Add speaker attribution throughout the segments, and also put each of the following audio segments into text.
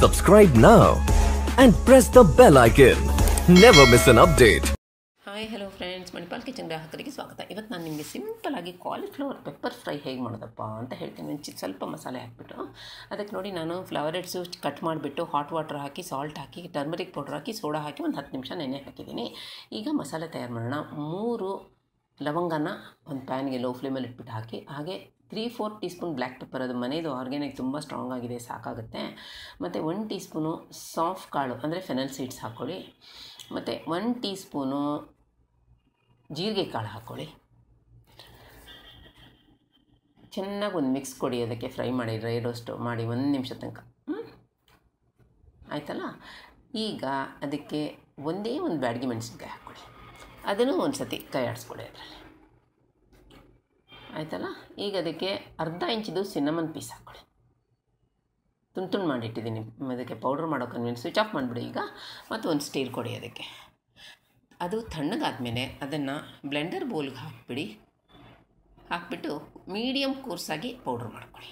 Speaker 1: Subscribe now and press the bell icon. Never miss an update.
Speaker 2: Hi hello friends Manipal kitchen ಗ್ರಾಹಕರಿಗೆ ಸ್ವಾಗತ ಇವತ್ತು ನಾನು ನಿಮಗೆ ಸಿಂಪಲಾಗಿ ಕಾಲಿಫ್ಲವರ್ ಪೆಪ್ಪರ್ ಫ್ರೈ ಹೇಗೆ ಮಾಡೋದಪ್ಪ ಅಂತ ಹೇಳ್ತೀನಿ ಒಂದು ಚಿ- ಸ್ವಲ್ಪ ಮಸಾಲೆ ಹಾಕ್ಬಿಟ್ಟು ಅದಕ್ಕೆ ನೋಡಿ ನಾನು ಫ್ಲವರ್ ಹೆಡ್ಸು ಕಟ್ ಮಾಡಿಬಿಟ್ಟು ಹಾಟ್ ವಾಟರ್ ಹಾಕಿ ಸಾಲ್ಟ್ ಹಾಕಿ ಟರ್ಮರಿಕ್ ಪೌಡ್ರ್ ಹಾಕಿ ಸೋಡಾ ಹಾಕಿ ಒಂದು ಹತ್ತು ನಿಮಿಷ ನೆನೆ ಹಾಕಿದ್ದೀನಿ ಈಗ ಮಸಾಲೆ ತಯಾರು ಮಾಡೋಣ ಮೂರು ಲವಂಗನ ಒಂದು ಪ್ಯಾನ್ಗೆ ಲೋ ಫ್ಲೇಮಲ್ಲಿ ಇಟ್ಬಿಟ್ಟು ಹಾಕಿ ಹಾಗೆ three four teaspoon black pepper ಅದು ಮನೆಯದು ಆರ್ಗ್ಯಾನಿಕ್ ತುಂಬ ಸ್ಟ್ರಾಂಗ್ ಆಗಿದೆ ಸಾಕಾಗುತ್ತೆ ಮತ್ತು ಒನ್ ಟೀ ಸ್ಪೂನು ಸಾಫ್ಟ್ ಕಾಳು ಅಂದರೆ ಫೆನಲ್ ಸೀಡ್ಸ್ ಹಾಕ್ಕೊಳ್ಳಿ ಮತ್ತು ಒನ್ ಟೀ ಸ್ಪೂನು ಜೀರಿಗೆ ಕಾಳು ಹಾಕ್ಕೊಳ್ಳಿ ಚೆನ್ನಾಗಿ ಒಂದು ಮಿಕ್ಸ್ ಕೊಡಿ ಅದಕ್ಕೆ ಫ್ರೈ ಮಾಡಿ ಡ್ರೈ ರೋಸ್ಟ್ ಮಾಡಿ ಒಂದು ನಿಮಿಷ ತನಕ ಹ್ಮ್? ಆಯ್ತಲ್ಲ ಈಗ ಅದಕ್ಕೆ ಒಂದೇ ಒಂದು ಬ್ಯಾಡಗಿ ಮೆಣಸಿನ್ಕಾಯಿ ಹಾಕ್ಕೊಳ್ಳಿ ಅದನ್ನು ಒಂದು ಸತಿ ಕೈ ಆಡಿಸ್ಕೊಳ್ಳಿ ಅದರಲ್ಲಿ ಆಯ್ತಲ್ಲ ಈಗ ಅದಕ್ಕೆ ಅರ್ಧ ಇಂಚಿದು ಸಿನ್ನಮನ್ ಪೀಸ್ ಹಾಕ್ಕೊಳ್ಳಿ ತುಂಡು ತುಂಡು ಮಾಡಿಟ್ಟಿದ್ದೀನಿ ಅದಕ್ಕೆ ಪೌಡ್ರ್ ಮಾಡೋ ಕನ್ವೀನ್ ಸ್ವಿಚ್ ಆಫ್ ಮಾಡಿಬಿಡಿ ಈಗ ಮತ್ತು ಒಂದು ಸ್ಟೀಲ್ ಕೊಡಿ ಅದಕ್ಕೆ ಅದು ತಣ್ಣಗಾದ್ಮೇಲೆ ಅದನ್ನು ಬ್ಲೆಂಡರ್ ಬೌಲ್ಗೆ ಹಾಕಿಬಿಡಿ ಹಾಕ್ಬಿಟ್ಟು ಮೀಡಿಯಮ್ ಕೋರ್ಸಾಗಿ ಪೌಡ್ರ್ ಮಾಡ್ಕೊಳ್ಳಿ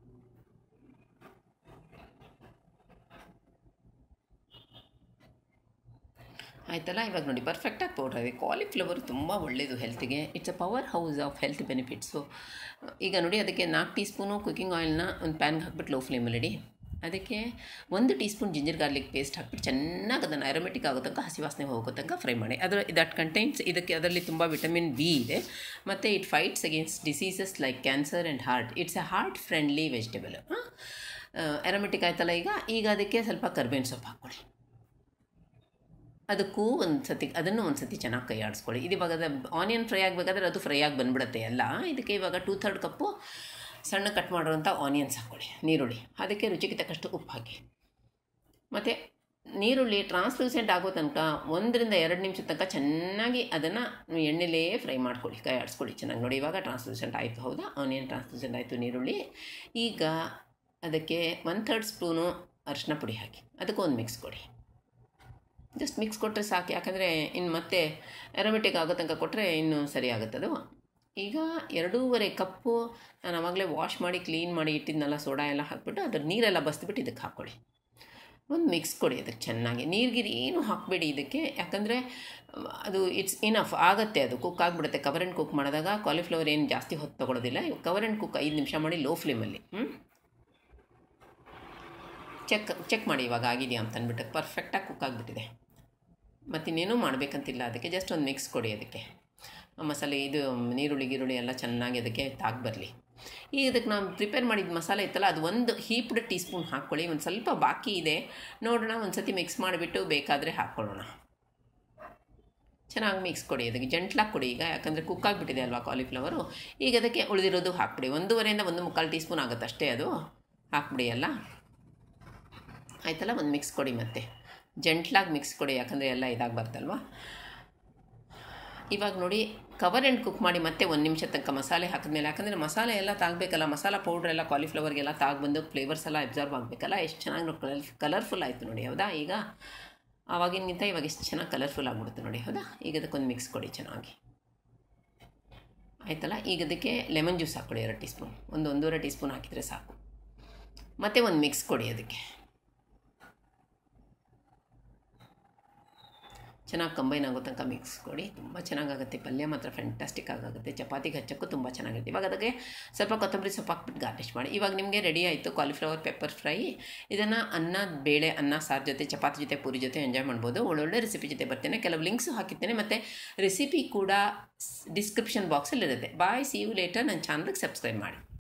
Speaker 2: ಆಯ್ತಲ್ಲ ಇವಾಗ ನೋಡಿ ಪರ್ಫೆಕ್ಟಾಗಿ ಪೌಡ್ರ್ ಇದೆ ಕಾಲಿಫ್ಲವರ್ ತುಂಬ ಒಳ್ಳೆಯದು ಹೆಲ್ತಿಗೆ it's a powerhouse of health benefits ಈಗ ನೋಡಿ ಅದಕ್ಕೆ ನಾಲ್ಕು ಟೀ ಸ್ಪೂನು ಕುಕ್ಕಿಂಗ್ ಆಯಿಲ್ನ ಒಂದು ಪ್ಯಾನ್ಗೆ ಹಾಕ್ಬಿಟ್ಟು ಲೋ ಫ್ಲೇಮಲ್ಲಿ ಇಡಿ ಅದಕ್ಕೆ ಒಂದು teaspoon ginger garlic paste ಹಾಕ್ಬಿಟ್ಟು ಚೆನ್ನಾಗಿ ಅದನ್ನು ಅರೋಮೆಟಿಕ್ ಆಗೋ ತನಕ ಹಸಿ ವಾಸನೆ ಹೋಗೋ ತನಕ ಫ್ರೈ ಮಾಡಿ ಅದರ ದಟ್ ಕಂಟೈನ್ಸ್ ಇದಕ್ಕೆ ಅದರಲ್ಲಿ ತುಂಬ ವಿಟಮಿನ್ ಬಿ ಇದೆ ಮತ್ತು it fights against diseases like cancer and heart it's a heart friendly vegetable aromatic ಆಯ್ತಲ್ಲ ಈಗ ಈಗ ಅದಕ್ಕೆ ಸ್ವಲ್ಪ ಕರ್ಬೇವಿನ ಸೊಪ್ಪು ಹಾಕ್ಕೊಳ್ಳಿ ಅದಕ್ಕೂ ಒಂದು ಸತಿ ಅದನ್ನು ಒಂದು ಸತಿ ಚೆನ್ನಾಗಿ ಕೈ ಆಡಿಸ್ಕೊಳ್ಳಿ ಇದು ಇವಾಗ ಆನಿಯನ್ ಫ್ರೈ ಆಗಬೇಕಾದ್ರೆ ಅದು ಫ್ರೈ ಆಗಿ ಬಂದ್ಬಿಡುತ್ತೆ ಎಲ್ಲ ಇದಕ್ಕೆ ಇವಾಗ ಟೂ ಥರ್ಡ್ ಕಪ್ಪು ಸಣ್ಣ ಕಟ್ ಮಾಡಿರೋಂಥ ಆನಿಯನ್ಸ್ ಹಾಕ್ಕೊಳ್ಳಿ ನೀರುಳ್ಳಿ ಅದಕ್ಕೆ ರುಚಿಗೆ ತಕ್ಕಷ್ಟು ಉಪ್ಪು ಹಾಕಿ ಮತ್ತು ನೀರುಳ್ಳಿ ಟ್ರಾನ್ಸ್ಲೂಸೆಂಟ್ ಆಗೋ ತನಕ ಒಂದರಿಂದ ಎರಡು ನಿಮಿಷ ತನಕ ಚೆನ್ನಾಗಿ ಅದನ್ನು ಎಣ್ಣೆಲೇ ಫ್ರೈ ಮಾಡ್ಕೊಳ್ಳಿ ಕೈ ಆಡಿಸ್ಕೊಳ್ಳಿ ಚೆನ್ನಾಗಿ ನೋಡಿ ಇವಾಗ ಟ್ರಾನ್ಸ್ಲೂಸೆಂಟ್ ಆಯಿತು ಹೌದಾ ಆನಿಯನ್ ಟ್ರಾನ್ಸ್ಲೂಸೆಂಟ್ ಆಯಿತು ನೀರುಳ್ಳಿ ಈಗ ಅದಕ್ಕೆ ಒನ್ ಥರ್ಡ್ ಸ್ಪೂನು ಅರಿಶಿನ ಪುಡಿ ಹಾಕಿ ಅದಕ್ಕೂ ಒಂದು ಮಿಕ್ಸ್ ಕೊಡಿ ಜಸ್ಟ್ ಮಿಕ್ಸ್ ಕೊಟ್ಟರೆ ಸಾಕು ಯಾಕಂದರೆ ಇನ್ನು ಮತ್ತೆ ಅರೋಮೆಟಿಕ್ ಆಗೋ ತನಕ ಕೊಟ್ಟರೆ ಇನ್ನೂ ಸರಿ ಆಗುತ್ತದು ಈಗ ಎರಡೂವರೆ ಕಪ್ಪು ನಾನು ಆವಾಗಲೇ ವಾಶ್ ಮಾಡಿ ಕ್ಲೀನ್ ಮಾಡಿ ಇಟ್ಟಿದ್ನಲ್ಲ ಸೋಡಾ ಎಲ್ಲ ಹಾಕ್ಬಿಟ್ಟು ಅದ್ರ ನೀರೆಲ್ಲ ಬಸ್ದುಬಿಟ್ಟು ಇದಕ್ಕೆ ಹಾಕ್ಕೊಳ್ಳಿ ಒಂದು ಮಿಕ್ಸ್ ಕೊಡಿ ಅದಕ್ಕೆ ಚೆನ್ನಾಗಿ ನೀರ್ಗಿರಿ ಏನು ಹಾಕಬೇಡಿ ಇದಕ್ಕೆ ಯಾಕಂದರೆ ಅದು ಇಟ್ಸ್ ಇನಫ್ ಆಗುತ್ತೆ ಅದು ಕುಕ್ ಆಗಿಬಿಡುತ್ತೆ ಕವರ್ ಆ್ಯಂಡ್ ಕುಕ್ ಮಾಡಿದಾಗ ಕಾಲಿಫ್ಲವರ್ ಏನು ಜಾಸ್ತಿ ಹೊತ್ತು ತೊಗೊಳೋದಿಲ್ಲ ಕವರ್ ಆ್ಯಂಡ್ ಕುಕ್ ಐದು ನಿಮಿಷ ಮಾಡಿ ಲೋ ಫ್ಲೇಮಲ್ಲಿ ಹ್ಞೂ ಚೆಕ್ ಚೆಕ್ ಮಾಡಿ ಇವಾಗ ಆಗಿದೆಯಾ ಅಂತ ಅಂದ್ಬಿಟ್ಟು ಪರ್ಫೆಕ್ಟಾಗಿ ಕುಕ್ ಆಗಿಬಿಟ್ಟಿದೆ ಮತ್ತಿನ್ನೇನೂ ಮಾಡಬೇಕಂತಿಲ್ಲ ಅದಕ್ಕೆ ಜಸ್ಟ್ ಒಂದು ಮಿಕ್ಸ್ ಕೊಡಿ ಅದಕ್ಕೆ ಮಸಾಲೆ ಇದು ನೀರುಳ್ಳಿ ಗಿರುಳ್ಳಿ ಎಲ್ಲ ಚೆನ್ನಾಗಿ ಅದಕ್ಕೆ ತಾಗಿ ಬರಲಿ ಈಗ ಇದಕ್ಕೆ ನಾವು ಪ್ರಿಪೇರ್ ಮಾಡಿದ ಮಸಾಲೆ ಇತ್ತಲ್ಲ ಅದು ಒಂದು ಹೀಪ್ಡ್ ಟೀ ಸ್ಪೂನ್ ಹಾಕ್ಕೊಳ್ಳಿ ಒಂದು ಸ್ವಲ್ಪ ಬಾಕಿ ಇದೆ ನೋಡೋಣ ಒಂದು ಸತಿ ಮಿಕ್ಸ್ ಮಾಡಿಬಿಟ್ಟು ಬೇಕಾದರೆ ಹಾಕ್ಕೊಳ್ಳೋಣ ಚೆನ್ನಾಗಿ ಮಿಕ್ಸ್ ಕೊಡಿ ಅದಕ್ಕೆ ಜಂಟ್ಲಾಗಿ ಕೊಡಿ ಈಗ ಯಾಕಂದರೆ ಕುಕ್ ಆಗಿಬಿಟ್ಟಿದೆ ಅಲ್ವಾ ಕಾಲಿಫ್ಲವರು ಈಗ ಅದಕ್ಕೆ ಉಳಿದಿರೋದು ಹಾಕ್ಬಿಡಿ ಒಂದೂವರೆಯಿಂದ ಒಂದು ಮುಕ್ಕಾಲು ಟೀ ಸ್ಪೂನ್ ಆಗುತ್ತೆ ಅಷ್ಟೇ ಅದು ಹಾಕ್ಬಿಡಿ ಎಲ್ಲ ಆಯ್ತಲ್ಲ ಒಂದು ಮಿಕ್ಸ್ ಕೊಡಿ ಮತ್ತೆ ಜಂಟ್ಲಾಗಿ ಮಿಕ್ಸ್ ಕೊಡಿ ಯಾಕಂದರೆ ಎಲ್ಲ ಇದಾಗಬಾರ್ದಲ್ವ ಇವಾಗ ನೋಡಿ ಕವರ್ ಆ್ಯಂಡ್ ಕುಕ್ ಮಾಡಿ ಮತ್ತೆ ಒಂದು ನಿಮಿಷ ತನಕ ಮಸಾಲೆ ಹಾಕಿದ್ಮೇಲೆ ಯಾಕಂದರೆ ಮಸಾಲೆ ಎಲ್ಲ ತಾಗಬೇಕಲ್ಲ ಮಸಾಲ ಪೌಡ್ರ್ ಎಲ್ಲ ಕಾಲಿಫ್ಲವರ್ಗೆಲ್ಲ ತಾಗ್ಬಂದು ಫ್ಲೇವರ್ಸ್ ಎಲ್ಲ ಅಬ್ಸರ್ವ್ ಆಗಬೇಕಲ್ಲ ಎಷ್ಟು ಚೆನ್ನಾಗಿ ಕಲರ್ ಕಲರ್ಫುಲ್ ಆಯಿತು ನೋಡಿ ಹೌದಾ ಈಗ ಆವಾಗಿನಗಿಂತ ಇವಾಗ ಎಷ್ಟು ಚೆನ್ನಾಗಿ ಕಲರ್ಫುಲ್ ಆಗಿಬಿಡುತ್ತೆ ನೋಡಿ ಹೌದಾ ಈಗ ಅದಕ್ಕೊಂದು ಮಿಕ್ಸ್ ಕೊಡಿ ಚೆನ್ನಾಗಿ ಆಯ್ತಲ್ಲ ಈಗ ಅದಕ್ಕೆ ಲೆಮನ್ ಜ್ಯೂಸ್ ಹಾಕ್ಕೊಡಿ ಎರಡು ಟೀ ಸ್ಪೂನ್ ಒಂದು ಒಂದೂವರೆ ಟೀ ಸ್ಪೂನ್ ಹಾಕಿದರೆ ಸಾಕು ಮತ್ತು ಒಂದು ಮಿಕ್ಸ್ ಕೊಡಿ ಅದಕ್ಕೆ ಚೆನ್ನಾಗಿ ಕಂಬೈನ್ ಆಗೋ ತನಕ ಮಿಕ್ಸ್ ಕೊಡಿ ತುಂಬ ಚೆನ್ನಾಗಾಗುತ್ತೆ ಪಲ್ಯ ಮಾತ್ರ ಫ್ಯಾಂಟಾಸ್ಟಿಕ್ ಆಗುತ್ತೆ ಚಪಾತಿಗೆ ಹಚ್ಚಕ್ಕೂ ತುಂಬ ಚೆನ್ನಾಗಿರುತ್ತೆ ಇವಾಗ ಅದಕ್ಕೆ ಸ್ವಲ್ಪ ಕೊತ್ತಂಬರಿ ಸೊಪ್ಪು ಹಾಕ್ಬಿಟ್ಟು ಗಾರ್ನಿಷ್ ಮಾಡಿ ಇವಾಗ ನಿಮಗೆ ರೆಡಿ ಆಯಿತು ಕಾಲಿಫ್ಲವರ್ ಪೆಪ್ಪರ್ ಫ್ರೈ ಇದನ್ನು ಅನ್ನ ಬೇಳೆ ಅನ್ನ ಸಾರು ಜೊತೆ ಚಪಾತಿ ಜೊತೆ ಪೂರಿ ಜೊತೆ ಎಂಜಾಯ್ ಮಾಡ್ಬೋದು ಒಳ್ಳೊಳ್ಳೆ ರೆಸಿಪಿ ಜೊತೆ ಬರ್ತೇನೆ ಕೆಲವು ಲಿಂಕ್ಸು ಹಾಕಿರ್ತೇನೆ ಮತ್ತು ರೆಸಿಪಿ ಕೂಡ ಡಿಸ್ಕ್ರಿಪ್ಷನ್ ಬಾಕ್ಸಲ್ಲಿ ಇರುತ್ತೆ ಬಾಯ್ ಸಿ ಯು ಲೇಟರ್ ನನ್ನ ಚಾನಲ್ಗೆ ಸಬ್ಸ್ಕ್ರೈಬ್ ಮಾಡಿ